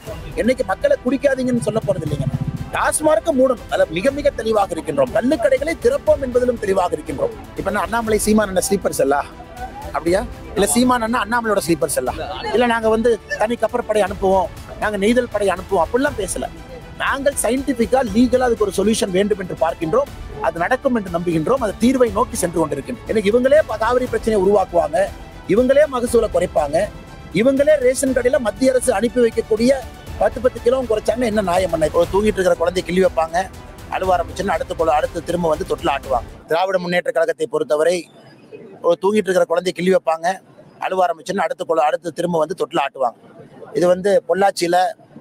என்னைக்கு மக்களை குடிக்காதீங்கன்னு சொல்ல போறது இல்லைங்க டாஸ்மார்க்க மூடணும் அதுல மிக மிக தெளிவாக இருக்கின்றோம் கள்ளுக்கடைகளை திறப்போம் என்பதிலும் தெளிவாக இருக்கின்றோம் இப்ப என்ன அண்ணாமலை சீமான் என்ன ஸ்லீப்பர்ஸ் அல்ல அப்படியா இல்ல சீமான் அண்ணா அண்ணாமலையோட ஸ்லீப்பர்ஸ் எல்லாம் இல்ல நாங்க வந்து தனி கப்பற்படை அனுப்புவோம் நாங்க நெய்தல் படை அனுப்புவோம் அப்படிலாம் பேசல நாங்கள் சயின்டிபிக்கா லீகலா அதுக்கு ஒரு சொல்யூஷன் வேண்டும் என்று பார்க்கின்றோம் அது நடக்கும் என்று நம்புகின்றோம் அது தீர்வை நோக்கி சென்று கொண்டிருக்கின்றோம் எனக்கு இவங்களே ப- காவிரி பிரச்சனையை உருவாக்குவாங்க இவங்களே மகசூலை குறைப்பாங்க இவங்களே ரேஷன் கடையில மத்திய அரசு அனுப்பி வைக்கக்கூடிய பத்து பத்து கிலோ குறைச்சாங்க என்ன நியாயம் பண்ண இப்போ தூங்கிட்டு இருக்கிற குழந்தைய கிள்ளி வைப்பாங்க அழுவ ஆரம்பிச்சுன்னு அடுத்த கொள்ள அடுத்து திரும்ப வந்து தொட்டில் ஆட்டுவாங்க திராவிட முன்னேற்ற கழகத்தை பொறுத்தவரை ஒரு தூங்கிட்டு இருக்கிற குழந்தைய கிள்ளி வைப்பாங்க அழுவ ஆரம்பிச்சுன்னு அடுத்த கொள்ள அடுத்து திரும்ப வந்து தொட்டில் ஆட்டுவாங்க இது வந்து பொள்ளாச்சியில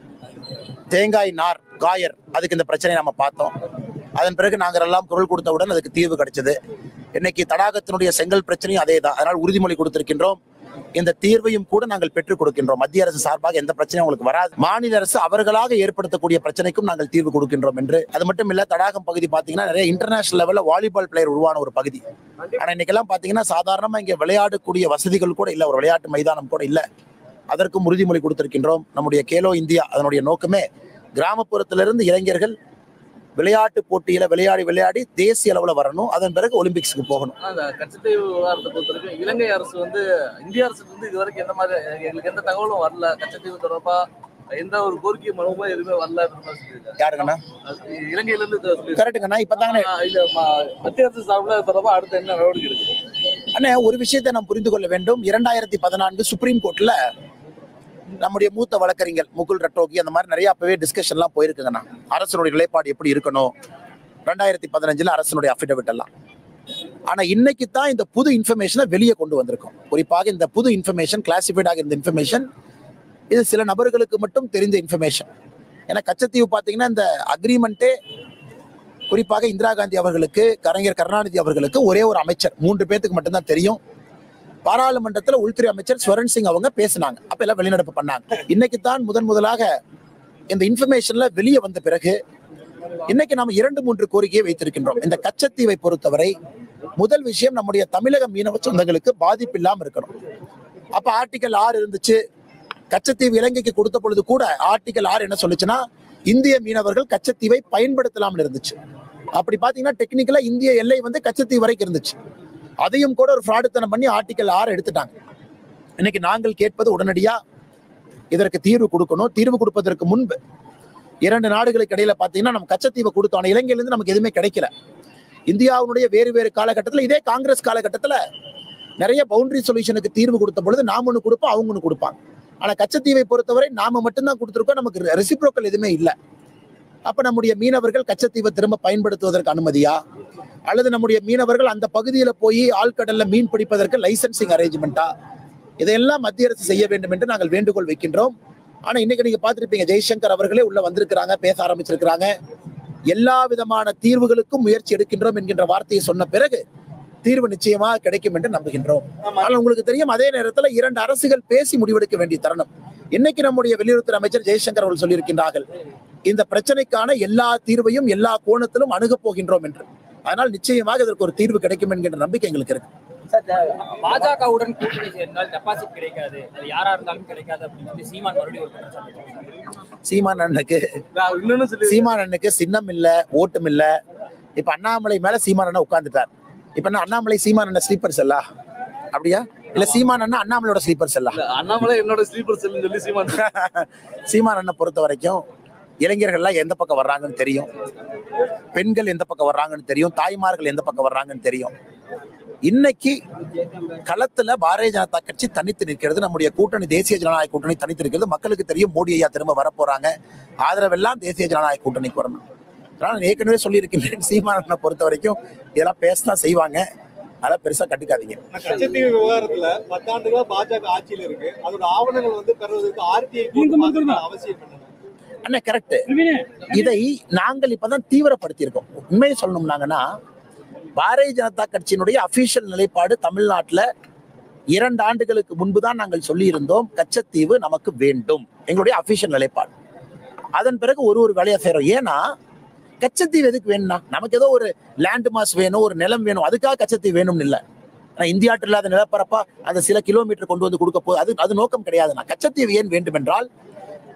தேங்காய் நார் காயர் அதுக்கு இந்த பிரச்சனையை நம்ம பார்த்தோம் அதன் பிறகு நாங்கள் எல்லாம் குரல் கொடுத்தவுடன் அதுக்கு தீர்வு கிடைச்சது இன்னைக்கு தடாகத்தினுடைய செங்கல் பிரச்சனையும் அதே தான் அதனால் உறுதிமொழி கொடுத்திருக்கின்றோம் இந்த தீர்வையும் கூட நாங்கள் பெற்றுக் கொடுக்கின்றோம் மத்திய அரசு சார்பாக எந்த பிரச்சனையும் உங்களுக்கு வராது மாநில அரசு அவர்களாக ஏற்படுத்தக்கூடிய பிரச்சனைக்கும் நாங்கள் தீர்வு கொடுக்கின்றோம் என்று அது மட்டும் இல்ல தடாகம் பகுதி பாத்தீங்கன்னா நிறைய இன்டர்நேஷனல் லெவல்ல வாலிபால் பிளேயர் உருவான ஒரு பகுதி ஆனா இன்னைக்கெல்லாம் பாத்தீங்கன்னா சாதாரணமா இங்க விளையாடக்கூடிய வசதிகள் கூட இல்ல ஒரு விளையாட்டு மைதானம் கூட இல்ல அதற்கும் உறுதிமொழி கொடுத்திருக்கின்றோம் நம்முடைய கேலோ இந்தியா அதனுடைய நோக்கமே கிராமப்புறத்திலிருந்து இளைஞர்கள் விளையாட்டு போட்டியில விளையாடி விளையாடி தேசிய அளவுல வரணும் அதன் பிறகு ஒலிம்பிக்ஸ்க்கு போகணும் ஆனா, அந்த கச்சத்தீவு விவகாரத்தை பொறுத்த வரைக்கும் இலங்கை அரசு வந்து இந்திய அரசுக்கு வந்து இது வரைக்கும் எந்த மாதிரி எங்களுக்கு எந்த தகவலும் வரல கச்சத்தீவு தொடர்பா எந்த ஒரு கோரிக்கை மனுவுமே எதுவுமே வரல அப்படின்ற மாதிரி சொல்லியிருக்காங்க. யாருங்கண்ணா அது இலங்கையில இருந்து இது சொல்லியிருக்காங்க. கரெக்டுங்கண்ணா இப்பதாங்க ஆனா, இல்ல ம- மத்திய அரசு சார்பில் அது தொடர்பா அடுத்த என்ன நடவடிக்கை எடுக்குது அண்ணே ஒரு விஷயத்தை நாம் புரிந்து கொள்ள வேண்டும் இரண்டாயிரத்தி பதினான்கு சுப்ரீம் கோர்ட்ல நம்முடைய மூத்த வழக்கறிஞர் முகுல் ரட்டோகி அந்த மாதிரி நிறைய அப்பவே டிஸ்கஷன்லாம் போயிருக்குங்கண்ணா அரசனுடைய நிலைப்பாடு எப்படி இருக்கணும் ரெண்டாயிரத்தி பதினஞ்சுல அரசனுடைய அஃபிடவிட் எல்லாம் ஆனா இன்னைக்கு தான் இந்த புது இன்ஃபர்மேஷனை வெளியே கொண்டு வந்திருக்கோம் குறிப்பாக இந்த புது இன்ஃபர்மேஷன் கிளாசிஃபைடாக இருந்த இன்ஃபர்மேஷன் இது சில நபர்களுக்கு மட்டும் தெரிந்த இன்ஃபர்மேஷன் ஏன்னா கச்சத்தீவு பார்த்தீங்கன்னா இந்த அக்ரிமெண்ட்டே குறிப்பாக இந்திரா காந்தி அவர்களுக்கு கலைஞர் கருணாநிதி அவர்களுக்கு ஒரே ஒரு அமைச்சர் மூன்று பேத்துக்கு மட்டும்தான் தெரியும் பாராளுமன்றத்துல உள்துறை அமைச்சர் ஸ்வரன் சிங் அவங்க பேசினாங்க அப்ப எல்லாம் வெளிநடப்பு பண்ணாங்க இன்னைக்கு தான் முதன் முதலாக இந்த இன்ஃபர்மேஷன்ல வெளியே வந்த பிறகு இன்னைக்கு நாம இரண்டு மூன்று கோரிக்கையை வைத்திருக்கின்றோம் இந்த கச்சத்தீவை பொறுத்தவரை முதல் விஷயம் நம்முடைய தமிழக மீனவ சொந்தங்களுக்கு பாதிப்பு இல்லாம இருக்கணும் அப்ப ஆர்டிகல் ஆறு இருந்துச்சு கச்சத்தீவு இலங்கைக்கு கொடுத்த பொழுது கூட ஆர்டிகல் ஆறு என்ன சொல்லுச்சுன்னா இந்திய மீனவர்கள் கச்சத்தீவை பயன்படுத்தலாம்னு இருந்துச்சு அப்படி பாத்தீங்கன்னா டெக்னிக்கலா இந்திய எல்லை வந்து கச்சத்தீவு வரைக்கும் இருந்துச்சு அதையும் கூட ஒரு ஃப்ராடுத்தனம் பண்ணி ஆர்டிகல் ஆறு எடுத்துட்டாங்க இன்னைக்கு நாங்கள் கேட்பது உடனடியா இதற்கு தீர்வு கொடுக்கணும் தீர்வு கொடுப்பதற்கு முன்பு இரண்டு நாடுகளுக்கு இடையில பாத்தீங்கன்னா நம்ம கச்சத்தீவை கொடுத்தோம் ஆனா இலங்கையில இருந்து நமக்கு எதுவுமே கிடைக்கல இந்தியாவுடைய வேறு வேறு காலகட்டத்துல இதே காங்கிரஸ் காலகட்டத்துல நிறைய பவுண்டரி சொல்யூஷனுக்கு தீர்வு கொடுத்த பொழுது நாம ஒண்ணு கொடுப்போம் அவங்க ஒண்ணு கொடுப்பாங்க ஆனா கச்சத்தீவை பொறுத்தவரை நாம மட்டும்தான் கொடுத்திருக்கோம் நமக்கு ரெசிப்ரோக்கல் எதுவுமே இல்ல அப்ப நம்முடைய மீனவர்கள் கச்சத்தீவை திரும்ப பயன்படுத்துவதற்கு அனுமதியா அல்லது நம்முடைய மீனவர்கள் அந்த பகுதியில போய் ஆழ்கடல்ல மீன் பிடிப்பதற்கு லைசன்சிங் அரேஞ்ச்மெண்டா இதையெல்லாம் மத்திய அரசு செய்ய வேண்டும் என்று நாங்கள் வேண்டுகோள் வைக்கின்றோம் ஆனா இன்னைக்கு நீங்க பார்த்திருப்பீங்க ஜெய்சங்கர் அவர்களே உள்ள வந்திருக்கிறாங்க பேச ஆரம்பிச்சிருக்கிறாங்க எல்லா விதமான தீர்வுகளுக்கும் முயற்சி எடுக்கின்றோம் என்கின்ற வார்த்தையை சொன்ன பிறகு தீர்வு நிச்சயமா கிடைக்கும் என்று நம்புகின்றோம் ஆனால் உங்களுக்கு தெரியும் அதே நேரத்துல இரண்டு அரசுகள் பேசி முடிவெடுக்க வேண்டிய தருணம் இன்னைக்கு நம்முடைய வெளியுறவுத்துறை அமைச்சர் ஜெய்சங்கர் அவர்கள் சொல்லியிருக்கின்றார்கள் இந்த பிரச்சனைக்கான எல்லா தீர்வையும் எல்லா கோணத்திலும் அணுகப் போகின்றோம் என்று அதனால் நிச்சயமாக இதற்கு ஒரு தீர்வு கிடைக்கும் என்கின்ற நம்பிக்கை எங்களுக்கு இருக்கு பாஜகவுடன் கூட்டணி சேர்ந்தால் டெபாசிட் கிடைக்காது அது யாரா இருந்தாலும் கிடைக்காது அப்படின்னு சொல்லி சீமான் மறுபடியும் ஒரு குற்றச்சாட்டு வச்சாரு. சீமான் அண்ணனுக்கு நான் இன்னொன்னு சொல்லி சீமான் அண்ணனுக்கு சின்னம் இல்ல ஓட்டும் இல்ல இப்ப அண்ணாமலை மேல சீமான் அண்ணன் உட்கார்ந்துட்டார் இப்ப என்ன அண்ணாமலை சீமான் அண்ணன் ஸ்லீப்பர்ஸ் இல்ல அப்படியா இல்ல சீமான் அண்ணன் அண்ணாமலையோட ஸ்லீப்பர்ஸ் இல்ல இல்ல, அண்ணாமலை என்னோட ஸ்லீப்பர் செல்லுன்னு சொல்லி சீமான் சீமான் அண்ணன் பொறுத்த வரைக்கும் இளைஞர்கள்லாம் எந்த பக்கம் வர்றாங்கன்னு தெரியும் பெண்கள் எந்த பக்கம் வர்றாங்கன்னு தெரியும் தாய்மார்கள் எந்த பக்கம் வர்றாங்கன்னு தெரியும் இன்னைக்கு களத்துல பாரதிய ஜனதா கட்சி தனித்து நிற்கிறது நம்முடைய கூட்டணி தேசிய ஜனநாயக கூட்டணி தனித்து நிற்கிறது மக்களுக்கு தெரியும் மோடி ஐயா திரும்ப வரப்போறாங்க ஆதரவெல்லாம் தேசிய ஜனநாயக கூட்டணிக்கு வரணும் அதனால நான் ஏற்கனவே சொல்லியிருக்கின்றேன் சீமானனை பொறுத்த வரைக்கும் இதெல்லாம் பேசதான் செய்வாங்க அதெல்லாம் பெருசா கட்டுக்காதீங்க கச்சத்தீவு விவகாரத்துல பத்தாண்டுகளா பாஜக ஆட்சியில இருக்கு அதோட ஆவணங்கள் வந்து பெறுவதற்கு ஆர்டிஐ அவசியம் என்ன அண்ணா கரெக்ட் இதை நாங்கள் இப்பதான் தீவிரப்படுத்தி இருக்கோம் உண்மையை சொல்லணும்னாங்கன்னா பாரதிய ஜனதா கட்சியினுடைய அபிஷியல் நிலைப்பாடு தமிழ்நாட்டுல இரண்டு ஆண்டுகளுக்கு முன்புதான் நாங்கள் சொல்லியிருந்தோம் கச்சத்தீவு நமக்கு வேண்டும் எங்களுடைய அபிஷியல் நிலைப்பாடு அதன் பிறகு ஒரு ஒரு வேலையை செய்யறோம் ஏன்னா கச்சத்தீவு எதுக்கு வேணும்னா நமக்கு ஏதோ ஒரு லேண்ட் மாஸ் வேணும் ஒரு நிலம் வேணும் அதுக்காக கச்சத்தீவு வேணும்னு இல்லை ஆனா இந்தியாட்டில் இல்லாத நிலப்பரப்பா அந்த சில கிலோமீட்டர் கொண்டு வந்து கொடுக்க போகுது அது அது நோக்கம் கிடையாதுண்ணா கச்சத்தீவு ஏன் வேண்டும் என்றால்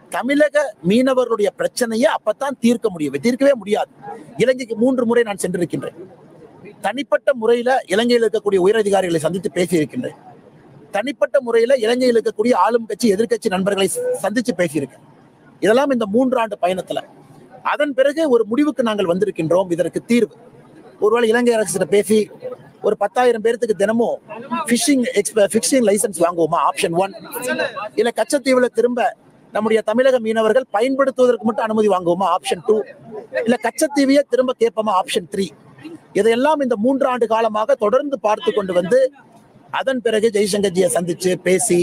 தமிழக மீனவர்களுடைய பிரச்சனையை அப்பதான் தீர்க்க முடியும் தீர்க்கவே முடியாது இலங்கைக்கு மூன்று முறை நான் சென்றிருக்கின்றேன் தனிப்பட்ட முறையில இலங்கையில் இருக்கக்கூடிய உயரதிகாரிகளை சந்தித்து பேசியிருக்கின்றேன் தனிப்பட்ட முறையில இலங்கையில் இருக்கக்கூடிய ஆளும் கட்சி எதிர்க்கட்சி நண்பர்களை சந்திச்சு பேசியிருக்கேன் இதெல்லாம் இந்த மூன்று ஆண்டு பயணத்துல அதன் பிறகு ஒரு முடிவுக்கு நாங்கள் வந்திருக்கின்றோம் இதற்கு தீர்வு ஒருவேளை இலங்கை அரசிட்ட பேசி ஒரு பத்தாயிரம் பேர்த்துக்கு தினமும் ஃபிஷிங் ஃபிஷிங் லைசன்ஸ் வாங்குவோமா ஆப்ஷன் ஒன் இல்ல கச்சத்தீவுல திரும்ப நம்முடைய தமிழக மீனவர்கள் பயன்படுத்துவதற்கு மட்டும் அனுமதி வாங்குவோமா ஆப்ஷன் டூ இல்ல கச்சத்தீவையே திரும்ப கேட்போமா ஆப்ஷன் த்ரீ இதையெல்லாம் இந்த மூன்றாண்டு காலமாக தொடர்ந்து பார்த்து கொண்டு வந்து அதன் பிறகு ஜெய்சங்கர்ஜியை சந்திச்சு பேசி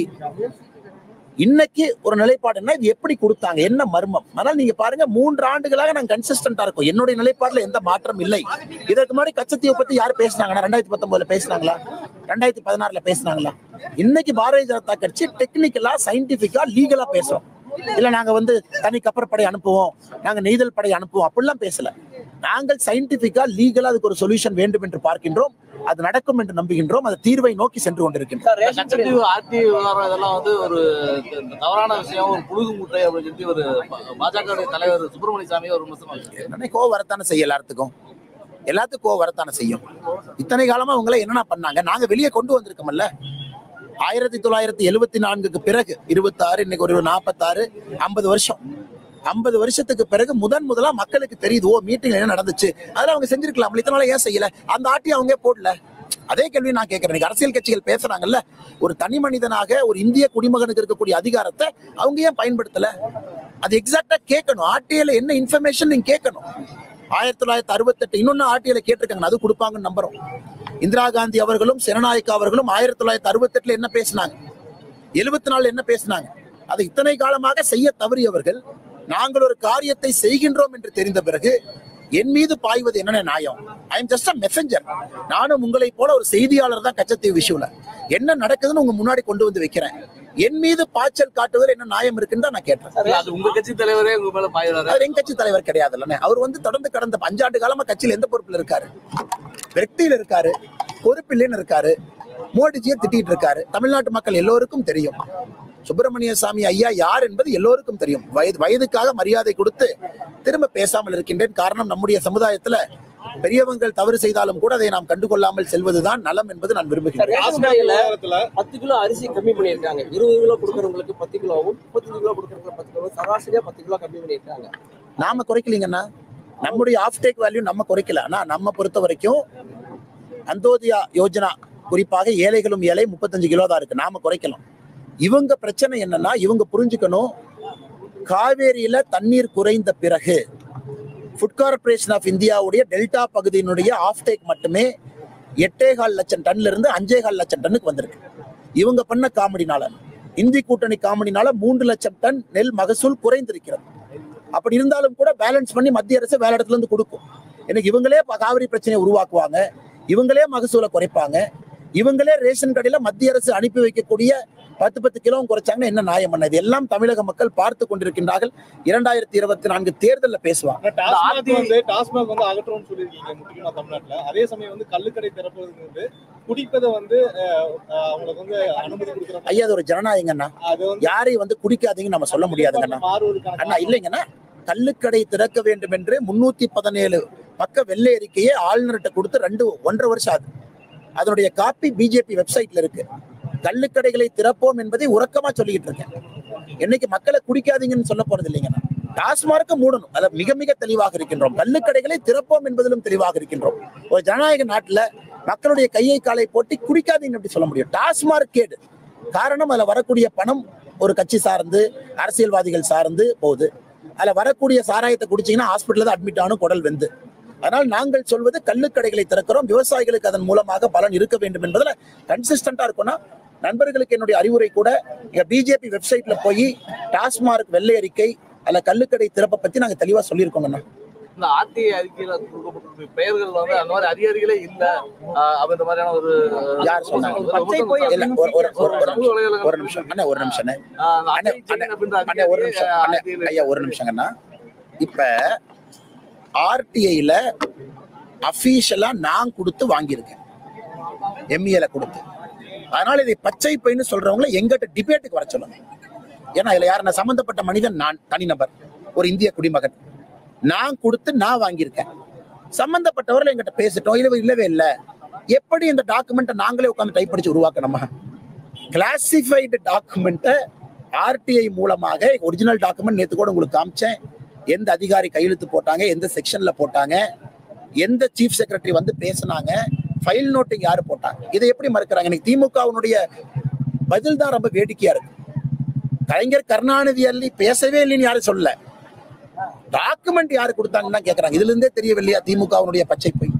இன்னைக்கு ஒரு நிலைப்பாடுன்னா இது எப்படி கொடுத்தாங்க என்ன மர்மம் அதனால நீங்க பாருங்க மூன்று ஆண்டுகளாக நாங்க கன்சிஸ்டன்டா இருக்கோம் என்னுடைய நிலைப்பாடுல எந்த மாற்றம் இல்லை இதற்கு முன்னாடி கச்சத்தீவை பத்தி யார் பேசினாங்கன்னா ரெண்டாயிரத்தி பத்தொன்பதுல பேசினாங்களா ரெண்டாயிரத்தி பதினாறுல பேசினாங்களா இன்னைக்கு பாரதிய ஜனதா கட்சி டெக்னிக்கலா சயின்டிபிக்கா லீகலா பேசுறோம் இல்ல நாங்க வந்து தனி கப்பற்படை அனுப்புவோம் நாங்க நெய்தல் படை அனுப்புவோம் அப்படிலாம் பேசல நாங்கள் சயின்டிபிக்கா லீகலா அதுக்கு ஒரு சொல்யூஷன் வேண்டும் என்று பார்க்கின்றோம் அது நடக்கும் என்று நம்புகின்றோம் அது தீர்வை நோக்கி சென்று கொண்டிருக்கின்றோம் இந்த கச்சத்தீவு ஆர்டி விவகாரம் இதெல்லாம் வந்து ஒரு இந்த தவறான விஷயம் ஒரு புழுகு முட்டை அப்படின்னு சொல்லி ஒரு பாஜக தலைவர் சுப்பிரமணிய சாமி ஒரு விமர்சனம் வச்சிருக்காரு. என்னன்னே கோவம் வரத்தானே செய்யும் எல்லாத்துக்கும் எல்லாத்துக்கும் கோவம் வரத்தானே செய்யும் இத்தனை காலமா அவங்கள என்னென்ன பண்ணாங்க நாங்க வெளியே கொண்டு வந்திருக்கோம்ல ஆயிரத்தி தொள்ளாயிரத்தி எழுபத்தி நான்குக்கு பிறகு இருபத்தாறு இன்னைக்கு ஒரு நாற்பத்தாறு ஐம்பது வருஷம் ஐம்பது வருஷத்துக்கு பிறகு முதன் முதலா மக்களுக்கு தெரியுது ஓ மீட்டிங் என்ன நடந்துச்சு அதெல்லாம் அவங்க செஞ்சிருக்கலாம் இத்தனை நாளா ஏன் செய்யல அந்த ஆட்டி அவங்க போடல அதே கேள்வி நான் கேட்கிறேன் இன்னைக்கு அரசியல் கட்சிகள் பேசுறாங்கல்ல ஒரு தனி மனிதனாக ஒரு இந்திய குடிமகனுக்கு இருக்கக்கூடிய அதிகாரத்தை அவங்க ஏன் பயன்படுத்தல அது எக்ஸாக்டா கேட்கணும் ஆர்டிஐல என்ன இன்ஃபர்மேஷன் நீங்க கேட்கணும் ஆயிரத்தி தொள்ளாயிரத்தி அறுபத்தெட்டு இன்னொன்னு ஆர்டிஐல கேட்டிருக்காங்க அது கொடுப்பாங்கன்னு நம்புறோம் இந்திரா காந்தி அவர்களும் சிறநாயக்கா அவர்களும் ஆயிரத்தி தொள்ளாயிரத்தி அறுபத்தெட்டுல என்ன பேசினாங்க எழுபத்தி நாலு என்ன பேசினாங்க அதை இத்தனை காலமாக செய்ய தவறியவர்கள் நாங்கள் ஒரு காரியத்தை செய்கின்றோம் என்று தெரிந்த பிறகு என் மீது பாய்வது என்னென்ன நியாயம் I am just a messenger நானும் உங்களை போல ஒரு செய்தியாளர் தான் கச்சத்தீவு விஷயம்ல என்ன நடக்குதுன்னு உங்க முன்னாடி கொண்டு வந்து வைக்கிறேன் என் மீது பாய்ச்சல் காட்டுவதில் என்ன நியாயம் இருக்குன்னு தான் நான் கேட்டேன் இல்ல, அது உங்க கட்சி தலைவரே உங்க மேல பாயிறாரு அவர் எங்க கட்சி தலைவர் கிடையாது இல்லைன்னு அவர் வந்து தொடர்ந்து கடந்த அஞ்சாண்டு காலமா கட்சியில எந்த பொறுப்புல இருக்காரு வெற்றியில் இருக்காரு பொறுப்பில்லைன்னு இருக்காரு மோடிஜியை திட்டிட்டு இருக்காரு தமிழ்நாட்டு மக்கள் எல்லோருக்கும் தெரியும் சுப்பிரமணிய சாமி ஐயா யார் என்பது எல்லோருக்கும் தெரியும் வயது வயதுக்காக மரியாதை கொடுத்து திரும்ப பேசாமல் இருக்கின்றேன் காரணம் நம்முடைய சமுதாயத்துல பெரியவங்கள் தவறு செய்தாலும் கூட அதை நாம் கண்டுகொள்ளாமல் செல்வதுதான் நலம் என்பது நான் விரும்புகிறேன் ரேஷன் டாஸ்மாக் கடையில விவகாரத்துல பத்து கிலோ அரிசி கம்மி பண்ணியிருக்காங்க இருபது கிலோ கொடுக்கறவங்களுக்கு பத்து கிலோவும் முப்பத்தஞ்சு கிலோ கொடுக்கறவங்களுக்கு பத்து கிலோ சராசரியா பத்து கிலோ கம்மி பண்ணியிருக்காங்க நாம குறைக்கலீங்கண்ணா நம்முடைய ஆஃப் டேக் வேல்யூ நம்ம குறைக்கல ஆனா நம்ம பொறுத்த வரைக்கும் அந்தோதியா யோஜனா குறிப்பாக ஏழைகளும் ஏழை முப்பத்தஞ்சு கிலோ தான் இருக்கு நாம குறைக்கலாம் இவங்க பிரச்சனை என்னன்னா இவங்க புரிஞ்சுக்கணும் காவேரியில தண்ணீர் குறைந்த பிறகு ஃபுட் கார்பரேஷன் ஆஃப் இந்தியாவுடைய டெல்டா பகுதியினுடைய ஆஃப் டேக் மட்டுமே எட்டே கால் லட்சம் டன்ல இருந்து அஞ்சே கால் லட்சம் டன்னுக்கு வந்திருக்கு இவங்க பண்ண காமெடினால இந்தி கூட்டணி காமெடினால மூன்று லட்சம் டன் நெல் மகசூல் குறைந்திருக்கிறது அப்படி இருந்தாலும் கூட பேலன்ஸ் பண்ணி மத்திய அரசு வேலை இடத்துல இருந்து கொடுக்கும் எனக்கு இவங்களே ப- காவிரி பிரச்சனையை உருவாக்குவாங்க இவங்களே மகசூலை குறைப்பாங்க இவங்களே ரேஷன் கடையில மத்திய அரசு அனுப்பி வைக்கக்கூடிய பத்து பத்து கிலோவும் குறைச்சாங்கன்னா என்ன நியாயம் பண்ண இது எல்லாம் தமிழக மக்கள் பார்த்து கொண்டிருக்கின்றார்கள் இரண்டாயிரத்தி இருபத்தி நான்கு தேர்தலில் பேசுவாங்க டாஸ்மாக் வந்து டாஸ்மாக் வந்து அகற்றோம்னு சொல்லியிருக்கீங்க முக்கியமா தமிழ்நாட்டுல அதே சமயம் வந்து கள்ளுக்கடை திறப்பதுக்கு வந்து குடிப்பதை வந்து அஹ், அஹ், அவங்களுக்கு வந்து அனுமதி கொடுக்குற ஐயா அது ஒரு ஜனநாயகங்கண்ணா அது வந்து யாரையும் வந்து குடிக்காதீங்கன்னு நம்ம சொல்ல முடியாதுங்கண்ணா மாறுவதற்கான அண்ணா இல்லைங்கண்ணா கள்ளுக்கடை திறக்க வேண்டும் என்று முன்னூத்தி பதினேழு பக்க வெள்ளை அறிக்கையை ஆளுநர்கிட்ட கொடுத்து ரெண்டு ஒன்றரை வருஷம் ஆகுது அதனுடைய காப்பி பிஜேபி வெப்சைட்ல இருக்கு கள்ளுக்கடைகளை திறப்போம் என்பதை உறக்கமா சொல்லிக்கிட்டு இருக்கேன் என்னைக்கு மக்களை குடிக்காதீங்கன்னு சொல்ல போறது இல்லைங்கண்ணா டாஸ்மார்க்க மூடணும் அதுல மிக மிக தெளிவாக இருக்கின்றோம் கள்ளுக்கடைகளை திறப்போம் என்பதிலும் தெளிவாக இருக்கின்றோம் ஒரு ஜனநாயக நாட்டுல மக்களுடைய கையை காலை போட்டு குடிக்காதீங்கன்னு எப்படி சொல்ல முடியும் டாஸ்மார்க் கேடு காரணம் அதுல வரக்கூடிய பணம் ஒரு கட்சி சார்ந்து அரசியல்வாதிகள் சார்ந்து போகுது அதுல வரக்கூடிய சாராயத்தை குடிச்சீங்கன்னா ஹாஸ்பிட்டல்ல தான் அட்மிட் ஆகணும் குடல் வெந்து அதனால் நாங்கள் சொல்வது கள்ளுக்கடைகளை திறக்கிறோம் விவசாயிகளுக்கு அதன் மூலமாக பலன் இருக்க வேண்டும் என்பதுல கன்சிஸ்டண்டா இருக்கணும் நண்பர்களுக்கு என்னுடைய அறிவுரை கூட எங்க பிஜேபி வெப்சைட்ல போய் டாஸ்மார்க் வெள்ளை அறிக்கை அல்ல கள்ளுக்கடை திறப்பை பத்தி நாங்க தெளிவா சொல்லியிருக்கோங்கண்ணா இந்த ஆர்டிஐ அறிக்கையில கொடுக்கப்பட்ட பெயர்கள் வந்து அந்த மாதிரி அதிகாரிகளே இல்ல ஆஹ் அப்ப இந்த மாதிரியான ஒரு யார் சொன்னாங்க? ஒரு விமர்சனம் இல்ல ஒரு ஒரு ஒரு ஒரு சமூக நிமிஷம் வலைதளங்கள் ஒரு நிமிஷம் அண்ணா ஒரு நிமிஷம் அண்ணே. ஆஹ் அந்த அண்ணே, ஆர்டிஐ அண்ணே, அப்படின்ற அண்ணே, ஒரு நிமிஷம் அண்ணே, அதிகாரி ஐயா ஒரு நிமிஷங்கண்ணா இப்ப ஆர்டிஐல அபிஷியலா நான் கொடுத்து வாங்கியிருக்கேன் எம்இல கொடுத்து அதனால இதை பச்சை பைன்னு சொல்றவங்கள எங்கிட்ட டிபேட்டுக்கு வர சொல்லுங்க ஏன்னா இதுல யார் நான் சம்பந்தப்பட்ட மனிதன் நான் தனிநபர் ஒரு இந்திய குடிமகன் நான் கொடுத்து நான் வாங்கியிருக்கேன் சம்பந்தப்பட்டவர்கள் எங்கிட்ட பேசிட்டோம் இல்லவே இல்லவே இல்லை எப்படி இந்த டாக்குமெண்ட்டை நாங்களே உட்காந்து டைப் அடிச்சு உருவாக்கணுமா கிளாசிஃபைடு டாக்குமெண்ட்டை ஆர்டிஐ மூலமாக ஒரிஜினல் டாக்குமெண்ட் நேற்று கூட உங்களுக்கு காமிச்சேன் எந்த அதிகாரி கையெழுத்து போட்டாங்க எந்த செக்ஷன்ல போட்டாங்க எந்த சீஃப் செக்ரட்டரி வந்து பேசுனாங்க ஃபைல் நோட்டிங் யாரு போட்டாங்க இதை எப்படி மறுக்கிறாங்க இன்னைக்கு திமுகவினுடைய பதில் தான் ரொம்ப வேடிக்கையா இருக்கு கலைஞர் கருணாநிதி அள்ளி பேசவே இல்லைன்னு யாரும் சொல்லல டாக்குமெண்ட் யாரு கொடுத்தாங்கன்னு தான் கேக்குறாங்க இதுல இருந்தே தெரியவில்லையா திமுகவினுடைய பச்சை பொய்